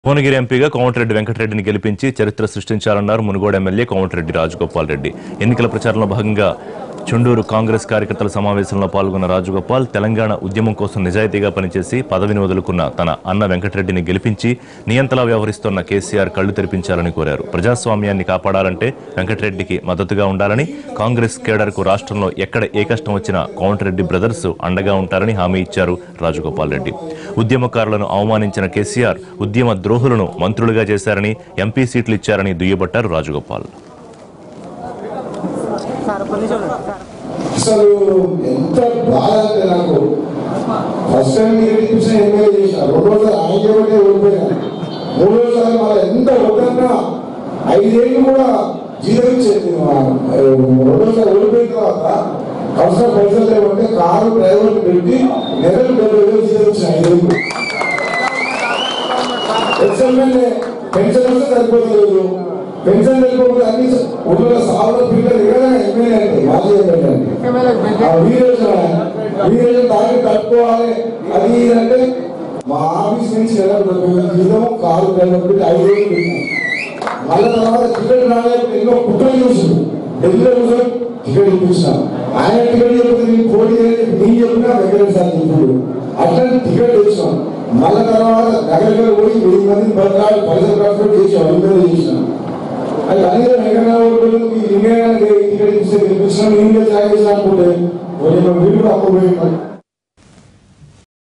భువనగిరి ఎంపీగా కోమటిరెడ్డి వెంకటరెడ్డిని గెలిపించి చరిత్ర సృష్టించాలన్నారు మునుగోడు ఎమ్మెల్యే కోమటిరెడ్డి రాజగోపాల్ రెడ్డి ఎన్నికల ప్రచారంలో భాగంగా చుండూరు కాంగ్రెస్ కార్యకర్తల సమావేశంలో పాల్గొన్న రాజగోపాల్ తెలంగాణ ఉద్యమం కోసం నిజాయితీగా పనిచేసి పదవిని వదులుకున్న తన అన్న వెంకటరెడ్డిని గెలిపించి నియంతలా వ్యవహరిస్తున్న కేసీఆర్ కళ్లు తెరిపించాలని కోరారు ప్రజాస్వామ్యాన్ని కాపాడాలంటే వెంకటరెడ్డికి మద్దతుగా ఉండాలని కాంగ్రెస్ కేడర్కు రాష్ట్రంలో ఎక్కడ ఏ కష్టం వచ్చినా కోమటిరెడ్డి బ్రదర్స్ అండగా ఉంటారని హామీ ఇచ్చారు రాజగోపాల్ రెడ్డి ఉద్యమకారులను అవమానించిన కేసీఆర్ ఉద్యమ ద్రోహులను మంత్రులుగా చేశారని ఎంపీ సీట్లు ఇచ్చారని దుయ్యబట్టారు రాజగోపాల్ అసలు ఎంత బాధ అంటే నాకు ఫస్ట్ టైం మీరు చూసిన ఎమ్మెల్యే చేసిన రెండోసారి ఆయన చేయబట్టే ఓడిపోయినా మూడోసారి మళ్ళీ ఎంత వద్దన్నా ఐదేళ్ళు కూడా జీవించేది రెండోసారి ఓడిపోయిన తర్వాత అవసరం పైసలు లేవంటే కారు డ్రైవర్ పెట్టి నెలలు డెబ్బై వేలు జీవించిన ఐదేళ్ళు ఎక్సెల్మెంట్ పెన్షన్ వస్తే సరిపోతుంది పెన్షన్ లేకపోతే అన్ని ఊళ్ళో సాగులో పిల్లలు ఏదైనా ఎమ్మెల్యే అంటే మాజీ ఎమ్మెల్యే అంటే ఆ వీరేషన్ వీరేషన్ తాగి కట్టుకోవాలి అది ఇది అంటే మా ఆఫీస్ నుంచి నెల డెబ్బై వేలు జీతం కారు డ్రైవర్ పెట్టి ఐదు వేలు పెట్టినాం మళ్ళీ తర్వాత టికెట్ రాలేదు ఎన్నో కుట్రలు చూసింది ఢిల్లీలో కూర్చొని టికెట్ ఇప్పించిన ఆయన టికెట్ చెప్తే నేను పోటీ చేయలేదు నేను చెప్పినా వెంకటేశ్వర సార్ చెప్పుడు అట్లాంటి టికెట్ ఇచ్చాం మళ్ళీ తర్వాత నగరంలో పోయి వెయ్యి మంది బతకాలి పైసలు కట్టుకొని చేసాం అందరూ చేసినాం అది అనేది వెంకటరావు ఈ టికెట్ ఇస్తే గెలిపించినాం నేను ఛాయ్ చేసిన అనుకుంటే కొంచెం వీళ్ళు అప్పుడు పోయి